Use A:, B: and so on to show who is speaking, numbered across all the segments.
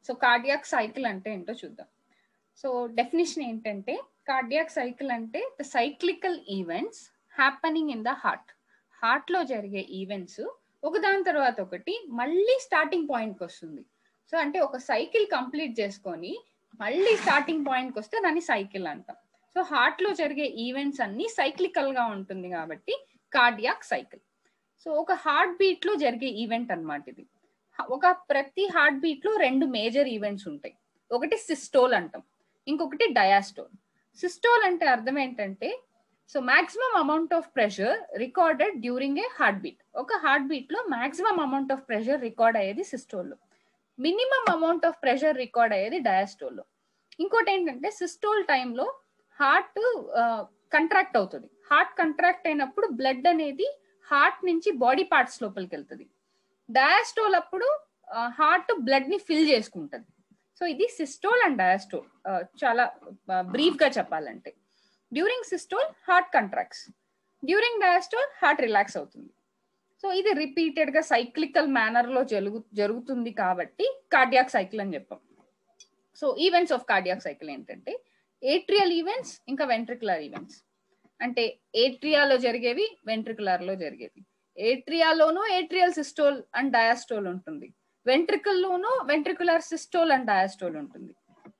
A: so cardiac cycle అంటే ఏంటో చూద్దాం సో డెఫినేషన్ ఏంటంటే కార్డియాక్ సైకిల్ అంటే the cyclical events happening in the heart heart లో జరిగే ఈవెంట్స్ ఒకదాని తర్వాత ఒకటి మళ్ళీ స్టార్టింగ్ పాయింట్కి వస్తుంది సో అంటే ఒక సైకిల్ కంప్లీట్ చేసుకొని మళ్ళీ స్టార్టింగ్ పాయింట్కి వస్తే దాన్ని సైకిల్ అంటాం సో హార్ట్ లో జరిగే ఈవెంట్స్ అన్ని సైక్లికల్ గా ఉంటుంది కాబట్టి కార్డియాక్ సైకిల్ సో ఒక హార్ట్ బీట్ లో జరిగే ఈవెంట్ అన్నమాట ఇది ఒక ప్రతి హార్ట్ బీట్ లో రెండు మేజర్ ఈవెంట్స్ ఉంటాయి ఒకటి సిస్టోల్ అంటాం ఇంకొకటి డయాస్టోల్ సిస్టోల్ అంటే అర్థం ఏంటంటే so maximum amount of pressure recorded during a heartbeat ఒక హార్ట్ బీట్ లో maximum amount of pressure record అయ్యేది సిస్టోల్లో minimum amount of pressure record అయ్యేది డయాస్టోల్లో ఇంకోటి ఏంటంటే సిస్టోల్ టైంలో హార్ట్ కంట్రాక్ట్ అవుతుంది హార్ట్ కంట్రాక్ట్ అయినప్పుడు బ్లడ్ అనేది హార్ట్ నుంచి బాడీ పార్ట్స్ లోపలికి వెళ్తుంది డయాస్టోల్ అప్పుడు హార్ట్ బ్లడ్ ని ఫిల్ చేసుకుంటుంది సో ఇది సిస్టోల్ అండ్ డయాస్టోల్ చాలా బ్రీఫ్ గా చెప్పాలంటే during systole heart contracts during diastole heart relax అవుతుంది సో ఇది రిపీటెడ్ గా సైక్లికల్ మేనర్ లో జరుగు జరుగుతుంది కాబట్టి కార్డియాక్ సైకిల్ అని చెప్పాం so events of cardiac cycle ఏంటంటే ఏట్రియల్ ఈవెంట్స్ ఇంకా వెంట్రికులర్ ఈవెంట్స్ అంటే ఏట్రియాలో జరిగేవి వెంట్రికులర్ లో జరిగేవి ఏట్రియాలోను ఏట్రియల్ సిస్టోల్ అండ్ డయాస్టోల్ ఉంటుంది వెంట్రికల్లోను వెంట్రికులర్ సిస్టోల్ అండ్ డయాస్టోల్ ఉంటుంది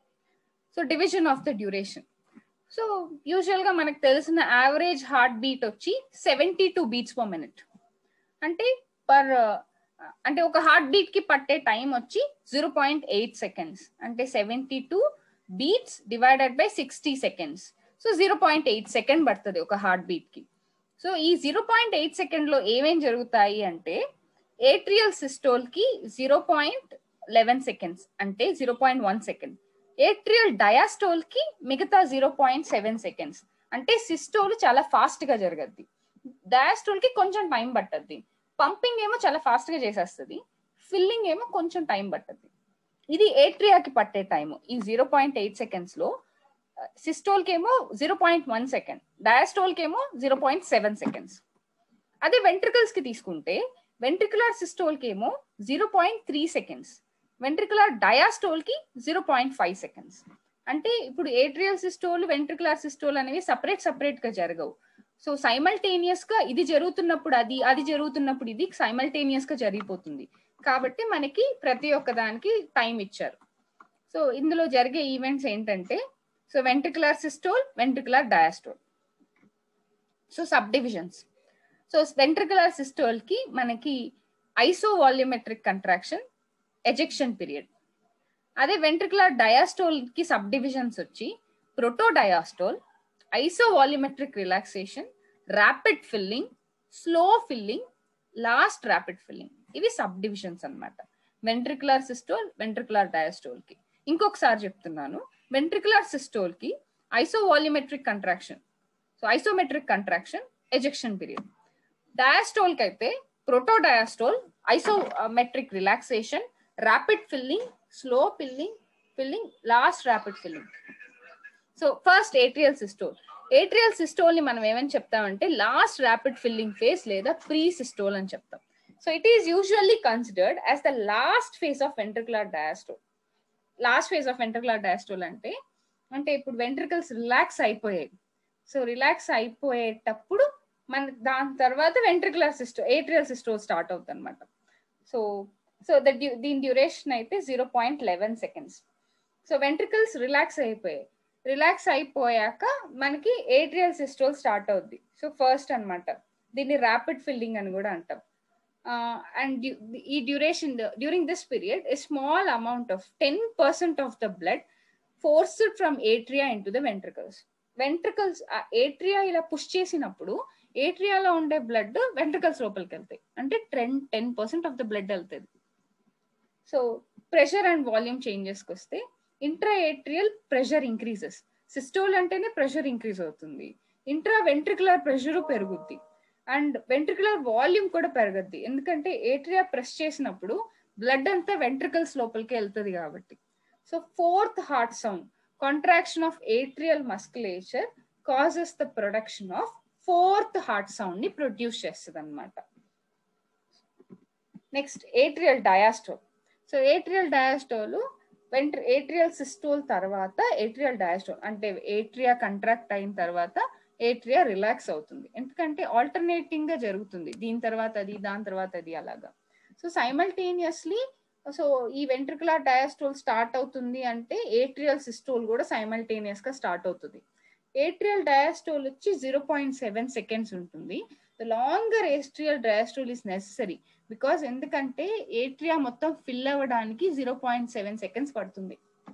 A: so division of the duration so usual గా మనకు తెలిసిన యావరేజ్ హార్ట్ బీట్ వచ్చి seventy two beats per minute అంటే పర్ అంటే ఒక హార్ట్ బీట్ కి పట్టే టైం వచ్చి జీరో పాయింట్ ఎయిట్ సెకండ్స్ అంటే seventy two beats divided by sixty seconds so zero point eight second పడుతుంది ఒక హార్ట్ బీట్ కి సో ఈ జీరో పాయింట్ ఎయిట్ సెకండ్ లో ఏమేం జరుగుతాయి అంటే ఏట్రియల్ సిస్టోల్ కి జీరో పాయింట్ లెవెన్ సెకండ్స్ అంటే zero point one second atrial diastole కి మిగతా జీరో పాయింట్ సెవెన్ సెకండ్స్ అంటే సిస్టోల్ చాలా ఫాస్ట్ గా జరగద్ది డయాస్టోల్ కి కొంచెం టైం పట్టద్ది పంపింగ్ ఏమో చాలా ఫాస్ట్ గా చేసేస్తుంది ఫిల్లింగ్ ఏమో కొంచెం టైం పట్టద్ది ఇది ఏట్రియాకి పట్టే టైం ఈ జీరో పాయింట్ ఎయిట్ సెకండ్స్ లో సిస్టోల్ కి ఏమో zero point one second diastole కి ఏమో జీరో పాయింట్ సెవెన్ సెకండ్స్ అదే వెంట్రికల్స్ కి తీసుకుంటే వెంట్రికులర్ సిస్టోల్ కి ఏమో zero point three seconds ventricular diastole కి జీరో పాయింట్ ఫైవ్ సెకండ్స్ అంటే ఇప్పుడు ఏట్రియల్ సిస్టోల్ వెంట్రికులర్ సిస్టోల్ అనేవి సపరేట్ సపరేట్ గా జరగవు సో సైమల్టేనియస్ గా ఇది జరుగుతున్నప్పుడు అది అది జరుగుతున్నప్పుడు ఇది సైమల్టేనియస్ గా జరిగిపోతుంది కాబట్టి మనకి ప్రతి ఒక్క దానికి టైం ఇచ్చారు సో ఇందులో జరిగే ఈవెంట్స్ ఏంటంటే so ventricular systole ventricular diastole so subdivisions so ventricular systole కి మనకి isovolumetric contraction ejection period అదే వెంట్రికులర్ డయాస్టోల్ కి సబ్ డివిజన్స్ వచ్చి protodiastole isovolumetric relaxation rapid filling slow filling last rapid filling ఇవి subdivisions అనమాట ventricular systole ventricular diastole కి ఇంకొకసారి చెప్తున్నాను వెంట్రికులర్ సిస్టోల్ కి isovolumetric contraction so isometric contraction ejection period diastole కి అయితే protodiastole isometric relaxation rapid filling slow filling filling last rapid filling so first atrial systole atrial systole ని మనం ఏమని చెప్తామంటే లాస్ట్ ర్యాపిడ్ ఫిల్లింగ్ ఫేజ్ లేదా presystole అని చెప్తాం so it is usually considered as the last phase of ventricular diastole last phase of ventricular diastole అంటే అంటే ఇప్పుడు వెంట్రికల్స్ రిలాక్స్ అయిపోయాయి సో రిలాక్స్ అయిపోయేటప్పుడు మన దాని తర్వాత వెంట్రికులర్ సిస్టో ఏట్రియల్ సిస్టోల్ స్టార్ట్ అవుతుంది అనమాట సో సో ద దీని డ్యూరేషన్ అయితే zero point eleven seconds so ventricles relax అయిపోయాయి రిలాక్స్ అయిపోయాక మనకి ఏట్రియల్ సిస్టోల్ స్టార్ట్ అవుద్ది సో ఫస్ట్ అనమాట దీన్ని ర్యాపిడ్ ఫిల్లింగ్ అని కూడా అంటాం అండ్ ఈ duration during this period a small amount of ten percent of the blood forced from atria into the ventricles ventricles atria ఇలా పుష్ చేసినప్పుడు ఏట్రియాలో ఉండే బ్లడ్ వెంట్రికల్స్ లోపలికి వెళ్తాయి అంటే ten ten percent of the blood వెళ్తుంది so pressure and volume చేంజెస్కి వస్తే intra atrial pressure increases systole అంటేనే ప్రెషర్ ఇంక్రీజ్ అవుతుంది ఇంట్రా వెంట్రికులర్ ప్రెషర్ పెరుగుద్ది అండ్ వెంట్రికులర్ వాల్యూమ్ కూడా పెరగద్ది ఎందుకంటే ఏట్రియా ప్రెస్ చేసినప్పుడు బ్లడ్ అంతా వెంట్రికల్స్ లోపలికి వెళ్తుంది కాబట్టి so fourth heart sound contraction of atrial musculature causes the production of fourth heart sound ని ప్రొడ్యూస్ చేస్తుంది అనమాట next atrial diastole so atrial diastole వెంట్ర ఏట్రియల్ సిస్టోల్ తర్వాత ఏట్రియల్ డయాస్టోల్ అంటే ఏట్రియా కంట్రాక్ట్ అయిన తర్వాత ఏట్రియా రిలాక్స్ అవుతుంది ఎందుకంటే ఆల్టర్నేటింగ్ గా జరుగుతుంది దీని తర్వాత అది దాని తర్వాత అది అలాగా సో సైమల్టేనియస్లీ సో ఈ వెంట్రికులర్ డయాస్టోల్ స్టార్ట్ అవుతుంది అంటే ఏట్రియల్ సిస్టోల్ కూడా సైమల్టేనియస్ గా స్టార్ట్ అవుతుంది ఏట్రియల్ డయాస్టోల్ వచ్చి జీరో పాయింట్ సెవెన్ సెకండ్స్ ఉంటుంది longer atrial diastole is necessary because ఎందుకంటే ఏట్రియా మొత్తం ఫిల్ అవ్వడానికి జీరో పాయింట్ సెవెన్ సెకండ్స్ పడుతుంది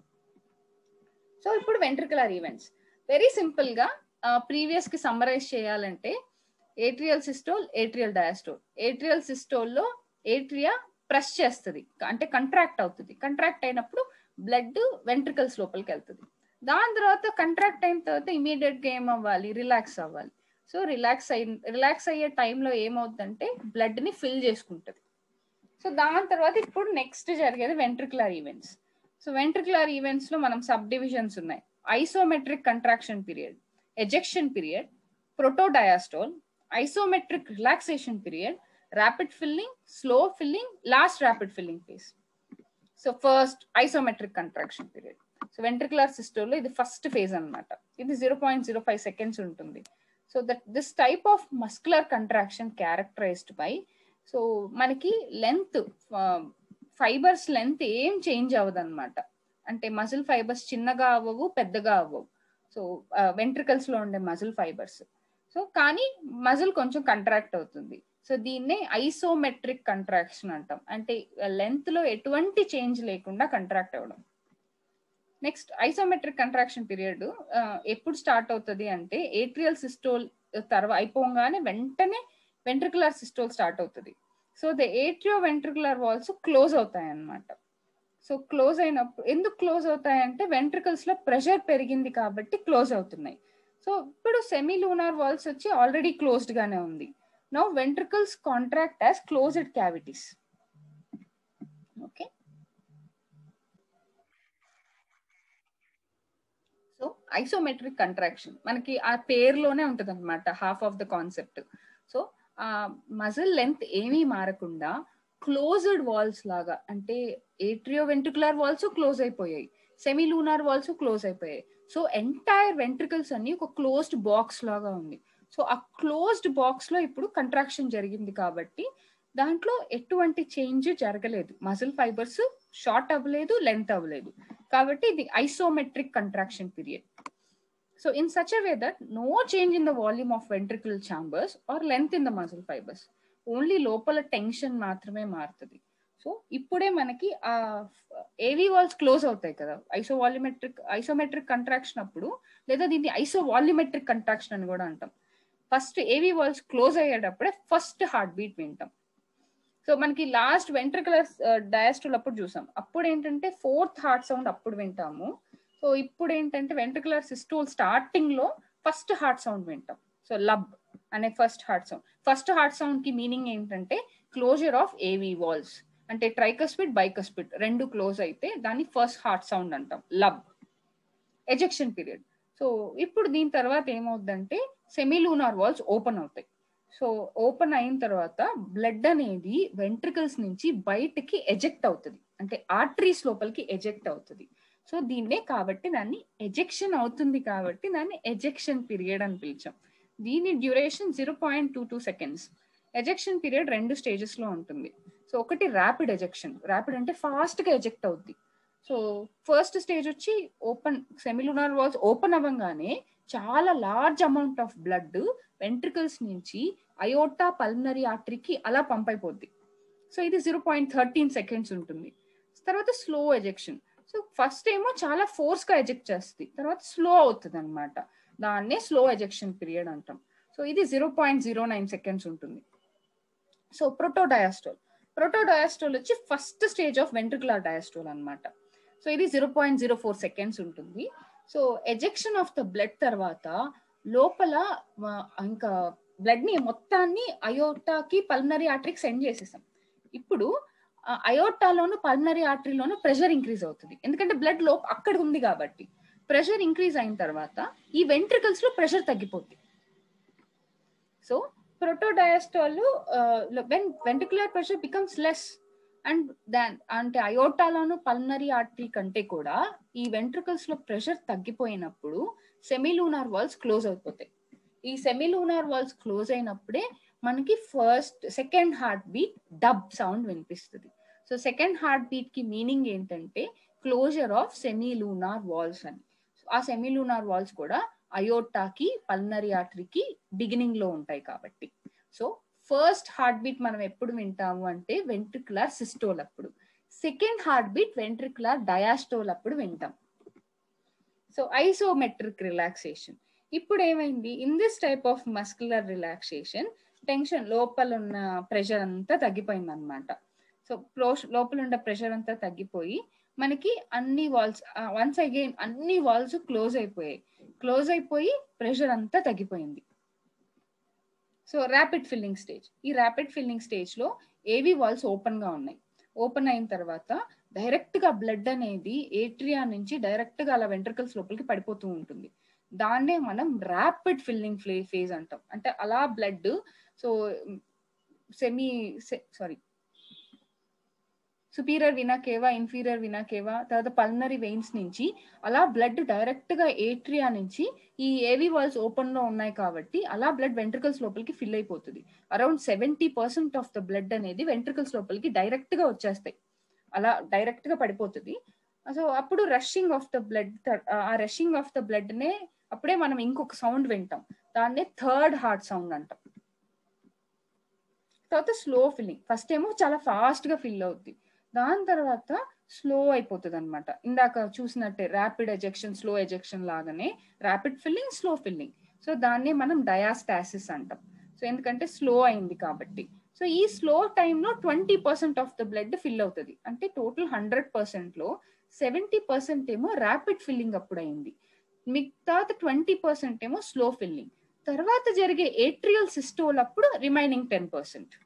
A: సో ఇప్పుడు వెంట్రికులర్ ఈవెంట్స్ వెరీ సింపుల్ గా ప్రీవియస్ కి సమ్మరైజ్ చేయాలంటే atrial systole atrial diastole atrial సిస్టోల్లో ఏట్రియా ప్రెస్ చేస్తుంది అంటే కంట్రాక్ట్ అవుతుంది కంట్రాక్ట్ అయినప్పుడు బ్లడ్ వెంట్రికల్స్ లోపలికి వెళ్తుంది దాని తర్వాత కంట్రాక్ట్ అయిన తర్వాత ఇమీడియట్ గా ఏం అవ్వాలి రిలాక్స్ అవ్వాలి సో రిలాక్స్ అయి రిలాక్స్ అయ్యే టైంలో ఏమవుతుందంటే బ్లడ్ ని ఫిల్ చేసుకుంటుంది సో దాని తర్వాత ఇప్పుడు నెక్స్ట్ జరిగేది ventricular events so ventricular events లో మనం సబ్ డివిజన్స్ ఉన్నాయి isometric contraction period ejection period protodiastole isometric relaxation period rapid filling slow filling last rapid filling phase so first isometric contraction period so ventricular సిస్టోల్లో ఇది first phase అనమాట ఇది zero point zero five seconds ఉంటుంది so that this type of muscular contraction characterised by so మనకి length fibres length ఏం change అవ్వదు అనమాట అంటే మజిల్ ఫైబర్స్ చిన్నగా అవ్వవు పెద్దగా అవ్వవు సో వెంట్రికల్స్ లో ఉండే మజిల్ ఫైబర్స్ సో కానీ మజిల్ కొంచెం కంట్రాక్ట్ అవుతుంది సో దీన్నే ఐసోమెట్రిక్ కంట్రాక్షన్ అంటాం అంటే లెంత్ లో ఎటువంటి చేంజ్ లేకుండా కంట్రాక్ట్ అవ్వడం నెక్స్ట్ ఐసోమెట్రిక్ కంట్రాక్షన్ పీరియడ్ ఎప్పుడు స్టార్ట్ అవుతుంది అంటే ఏట్రియల్ సిస్టోల్ తర్వాత అయిపోగానే వెంటనే వెంట్రికులర్ సిస్టోల్ స్టార్ట్ అవుతుంది so the atrio ventricular valves close అవుతాయి అన్నమాట సో క్లోజ్ అయినప్పుడు ఎందుకు క్లోజ్ అవుతాయంటే వెంట్రికల్స్ లో ప్రెషర్ పెరిగింది కాబట్టి క్లోజ్ అవుతున్నాయి సో ఇప్పుడు సెమీ లూనార్ వాల్స్ వచ్చి ఆల్రెడీ క్లోజ్డ్ గానే ఉంది now ventricles contract as closed cavities okay so isometric contraction మనకి ఆ పేరులోనే ఉంటది అనమాట half of the concept so ఆ మజిల్ లెంత్ ఏమీ మారకుండా క్లోజ్డ్ వాల్స్ లాగా అంటే ఏట్రియో వెంట్రికులర్ వాల్స్ క్లోజ్ అయిపోయాయి సెమీ లూనార్ వాల్స్ క్లోజ్ అయిపోయాయి సో ఎంటైర్ వెంట్రికల్స్ అన్ని ఒక క్లోజ్డ్ బాక్స్ లాగా ఉంది సో ఆ క్లోజ్డ్ బాక్స్ లో ఇప్పుడు కంట్రాక్షన్ జరిగింది కాబట్టి దాంట్లో ఎటువంటి చేంజ్ జరగలేదు మజిల్ ఫైబర్స్ షార్ట్ అవ్వలేదు లెంత్ అవ్వలేదు కాబట్టి ఇది isometric contraction period so in such a way that no change in the volume of ventricle chambers or length in the muscle fibres only లోపల టెన్షన్ మాత్రమే మారుతుంది సో ఇప్పుడే మనకి ఆ ఏవి వాల్స్ క్లోజ్ అవుతాయి కదా ఐసో వాల్యూమెట్రిక్ ఐసోమెట్రిక్ కంట్రాక్షన్ అప్పుడు లేదా దీన్ని ఐసో వాల్యూమెట్రిక్ కంట్రాక్షన్ అని కూడా అంటాం ఫస్ట్ ఏవి వాల్స్ క్లోజ్ అయ్యేటప్పుడే ఫస్ట్ హార్ట్ బీట్ వింటాం సో మనకి లాస్ట్ వెంట్రికులర్ డయాస్టోల్ అప్పుడు చూసాం అప్పుడు ఏంటంటే ఫోర్త్ హార్ట్ సౌండ్ అప్పుడు వింటాము సో ఇప్పుడు ఏంటంటే వెంట్రికులర్ సిస్టోల్ స్టార్టింగ్ లో ఫస్ట్ హార్ట్ సౌండ్ వింటాం సో లబ్ అనే first heart sound first heart sound కి మీనింగ్ ఏంటంటే క్లోజర్ ఆఫ్ ఏవి వాల్స్ అంటే ట్రైకస్పిడ్ బైకస్పిడ్ రెండు క్లోజ్ అయితే దాన్ని ఫస్ట్ హార్ట్ సౌండ్ అంటాం లబ్ ఎజెక్షన్ పీరియడ్ సో ఇప్పుడు దీని తర్వాత ఏమవుద్దంటే సెమీలూనార్ వాల్స్ ఓపెన్ అవుతాయి సో ఓపెన్ అయిన తర్వాత బ్లడ్ అనేది వెంట్రికల్స్ నుంచి బయటికి ఎజెక్ట్ అవుతుంది అంటే ఆర్టరీస్ లోపలికి ఎజెక్ట్ అవుతుంది సో దీన్నే కాబట్టి దాన్ని ఎజెక్షన్ అవుతుంది కాబట్టి దాన్ని ఎజెక్షన్ పీరియడ్ అని పిలిచాం దీని duration zero point two two seconds ejection period రెండు స్టేజెస్ లో ఉంటుంది సో ఒకటి ర్యాపిడ్ ఎజెక్షన్ ర్యాపిడ్ అంటే ఫాస్ట్ గా ఎజెక్ట్ అవుద్ది సో ఫస్ట్ స్టేజ్ వచ్చి ఓపెన్ సెమిలునార్ వాల్స్ ఓపెన్ అవ్వగానే చాలా large amount of blood ventricles నుంచి అయోటా పల్మనరీ ఆర్టరీకి అలా పంప్ అయిపోద్ది సో ఇది జీరో పాయింట్ థర్టీన్ సెకండ్స్ ఉంటుంది తర్వాత స్లో ఎజెక్షన్ సో ఫస్ట్ ఏమో చాలా ఫోర్స్ గా ఎజెక్ట్ చేస్తుంది తర్వాత స్లో అవుతుంది అనమాట దాన్నే స్లో ఎజెక్షన్ పీరియడ్ అంటాం సో ఇది zero point zero nine seconds ఉంటుంది సో ప్రోటోడయాస్టోల్ ప్రోటోడయాస్టోల్ వచ్చి first stage of ventricular diastole అనమాట సో ఇది zero point zero four seconds ఉంటుంది so ejection of the blood తర్వాత లోపల ఇంకా బ్లడ్ ని మొత్తాన్ని అయోటాకి పల్మనరీ ఆర్టరీకి సెండ్ చేసేసాం ఇప్పుడు అయోటాలోను పల్మనరీ ఆర్టరీలోను ప్రెషర్ ఇంక్రీజ్ అవుతుంది ఎందుకంటే బ్లడ్ లో అక్కడ ఉంది కాబట్టి ప్రెషర్ ఇంక్రీజ్ అయిన తర్వాత ఈ వెంట్రికల్స్ లో ప్రెషర్ తగ్గిపోద్ది so protodiastole when ventricular pressure becomes less and than అంటే అయోటాలోను పల్నరీ ఆర్టరీ కంటే కూడా ఈ వెంట్రికల్స్ లో ప్రెషర్ తగ్గిపోయినప్పుడు సెమీలూనార్ వాల్స్ క్లోజ్ అయిపోతాయి ఈ సెమీలూనార్ వాల్స్ క్లోజ్ అయినప్పుడే మనకి first second heart beat dub sound వినిపిస్తుంది సో సెకండ్ హార్ట్ బీట్ కి మీనింగ్ ఏంటంటే క్లోజర్ ఆఫ్ సెమీలూనార్ వాల్స్ అని ఆ సెమీలూనార్ వాల్స్ కూడా అయోటాకి పల్నరీ ఆర్టరీకి బిగినింగ్ లో ఉంటాయి కాబట్టి సో ఫస్ట్ హార్ట్ బీట్ మనం ఎప్పుడు వింటాము అంటే వెంట్రికులర్ సిస్టోల్ అప్పుడు second heart beat ventricular diastole అప్పుడు వింటాం సో ఐసోమెట్రిక్ రిలాక్సేషన్ ఇప్పుడు ఏమైంది in this type of muscular relaxation tension లోపల ఉన్న ప్రెషర్ అంతా తగ్గిపోయింది అనమాట సో లోపల ఉన్న ప్రెషర్ అంతా తగ్గిపోయి మనకి అన్ని వాల్స్ వన్స్ అగైన్ అన్ని వాల్స్ క్లోజ్ అయిపోయాయి క్లోజ్ అయిపోయి ప్రెషర్ అంతా తగ్గిపోయింది సో ర్యాపిడ్ ఫిల్లింగ్ స్టేజ్ ఈ ర్యాపిడ్ ఫిల్లింగ్ స్టేజ్ లో ఏవి వాల్స్ ఓపెన్ గా ఉన్నాయి ఓపెన్ అయిన తర్వాత డైరెక్ట్ గా బ్లడ్ అనేది ఏట్రియా నుంచి డైరెక్ట్ గా అలా వెంట్రికల్స్ లోపలికి పడిపోతూ ఉంటుంది దాన్నే మనం ర్యాపిడ్ ఫిల్లింగ్ ఫేజ్ అంటాం అంటే అలా blood so semi sorry superior vena cava inferior vena cava తర్వాత పల్నరీ వెయిన్స్ నుంచి అలా బ్లడ్ డైరెక్ట్ గా ఏట్రియా నుంచి ఈ ఏవి వాల్స్ ఓపెన్ లో ఉన్నాయి కాబట్టి అలా బ్లడ్ వెంట్రికల్స్ లోపలికి ఫిల్ అయిపోతుంది around seventy percent of the blood అనేది వెంట్రికల్స్ లోపలికి డైరెక్ట్ గా వచ్చేస్తాయి అలా డైరెక్ట్ గా పడిపోతుంది సో అప్పుడు రషింగ్ ఆఫ్ ద బ్లడ్ ఆ రషింగ్ ఆఫ్ ద బ్లడ్ నే అప్పుడే మనం ఇంకొక సౌండ్ వింటాం దాన్నే థర్డ్ హార్ట్ సౌండ్ అంటాం తర్వాత స్లో ఫిల్లింగ్ ఫస్ట్ ఏమో చాలా ఫాస్ట్ గా ఫిల్ అవుద్ది దాని తర్వాత స్లో అయిపోతుంది అనమాట ఇందాక చూసినట్టే ర్యాపిడ్ ఎజెక్షన్ స్లో ఎజెక్షన్ లాగానే rapid filling slow filling so దాన్నే మనం డయాస్టాసిస్ అంటాం సో ఎందుకంటే స్లో అయింది కాబట్టి సో ఈ స్లో టైంలో twenty percent of the blood fill అవుతుంది అంటే టోటల్ హండ్రెడ్ పర్సెంట్ లో సెవెంటీ పర్సెంట్ ఏమో ర్యాపిడ్ ఫిల్లింగ్ అప్పుడు అయింది మిగతా ట్వంటీ పర్సెంట్ ఏమో స్లో ఫిల్లింగ్ తర్వాత జరిగే ఏట్రియల్ సిస్టోల్ అప్పుడు remaining ten percent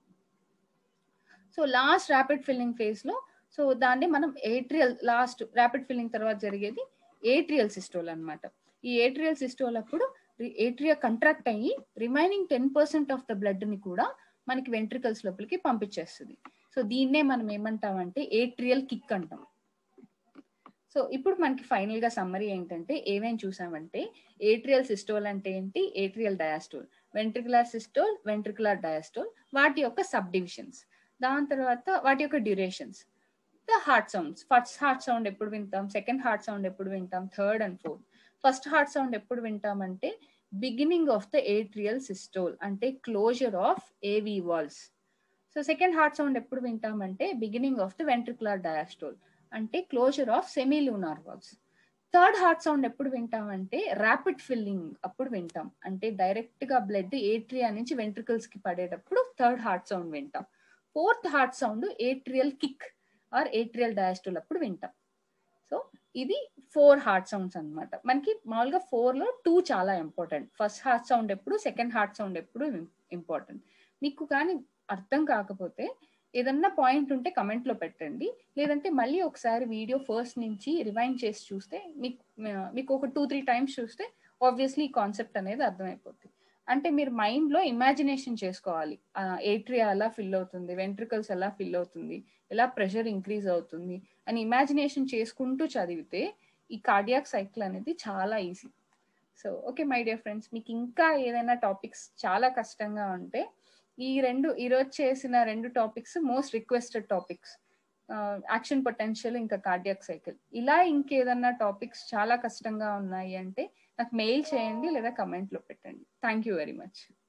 A: so last rapid filling phase లో సో దాన్ని మనం ఏట్రియల్ లాస్ట్ ర్యాపిడ్ ఫిల్లింగ్ తర్వాత జరిగేది ఏట్రియల్ సిస్టోల్ అనమాట ఈ ఏట్రియల్ సిస్టోల్ అప్పుడు ఏట్రియా కంట్రాక్ట్ అయ్యి remaining ten percent of the blood ని కూడా మనకి వెంట్రికల్స్ లోపలికి పంపించేస్తుంది సో దీన్నే మనం ఏమంటామంటే ఏట్రియల్ కిక్ అంటాం సో ఇప్పుడు మనకి ఫైనల్ గా సమ్మరీ ఏంటంటే ఏమేం చూసామంటే ఏట్రియల్ సిస్టోల్ అంటే ఏంటి atrial diastole ventricular systole ventricular diastole వాటి యొక్క సబ్ డివిజన్స్ దాని తర్వాత వాటి యొక్క durations the heart sounds first heart sound ఎప్పుడు వింటాం సెకండ్ హార్ట్ సౌండ్ ఎప్పుడు వింటాం third and fourth first heart sound ఎప్పుడు వింటామంటే beginning of the atrial systole అంటే closure of AV valves so second heart sound ఎప్పుడు వింటామంటే beginning of the ventricular diastole అంటే closure of semilunar valves third heart sound ఎప్పుడు వింటామంటే rapid filling అప్పుడు వింటాం అంటే డైరెక్ట్ గా బ్లడ్ ఏట్రియా నుంచి వెంట్రికల్స్ కి పడేటప్పుడు థర్డ్ హార్ట్ సౌండ్ వింటాం fourth heart sound atrial kick or atrial diastole అప్పుడు వింటాం సో ఇది ఫోర్ హార్ట్ సౌండ్స్ అనమాట మనకి మామూలుగా ఫోర్ లో టూ చాలా ఇంపార్టెంట్ ఫస్ట్ హార్ట్ సౌండ్ ఎప్పుడు సెకండ్ హార్ట్ సౌండ్ ఎప్పుడు ఇంపార్టెంట్ మీకు కానీ అర్థం కాకపోతే ఏదన్నా పాయింట్ ఉంటే కమెంట్ లో పెట్టండి లేదంటే మళ్ళీ ఒకసారి వీడియో ఫస్ట్ నుంచి రివైండ్ చేసి చూస్తే మీకు మీకు ఒక టూ త్రీ టైమ్స్ చూస్తే ఆబ్వియస్లీ ఈ కాన్సెప్ట్ అనేది అర్థమైపోతుంది అంటే మీరు మైండ్ లో ఇమాజినేషన్ చేసుకోవాలి ఏట్రియా ఎలా ఫిల్ అవుతుంది వెంట్రికల్స్ ఎలా ఫిల్ అవుతుంది ఎలా ప్రెషర్ ఇంక్రీజ్ అవుతుంది అని ఇమాజినేషన్ చేసుకుంటూ చదివితే ఈ కార్డియాక్ సైకిల్ అనేది చాలా easy so okay my dear friends మీకు ఇంకా ఏదైనా టాపిక్స్ చాలా కష్టంగా ఉంటే ఈ రెండు ఈరోజు చేసిన రెండు topics most requested topics action potential ఇంకా కార్డియాక్ సైకిల్ ఇలా ఇంకేదన్నా టాపిక్స్ చాలా కష్టంగా ఉన్నాయి అంటే నాకు మెయిల్ చేయండి లేదా కమెంట్లో పెట్టండి థ్యాంక్ యూ వెరీ మచ్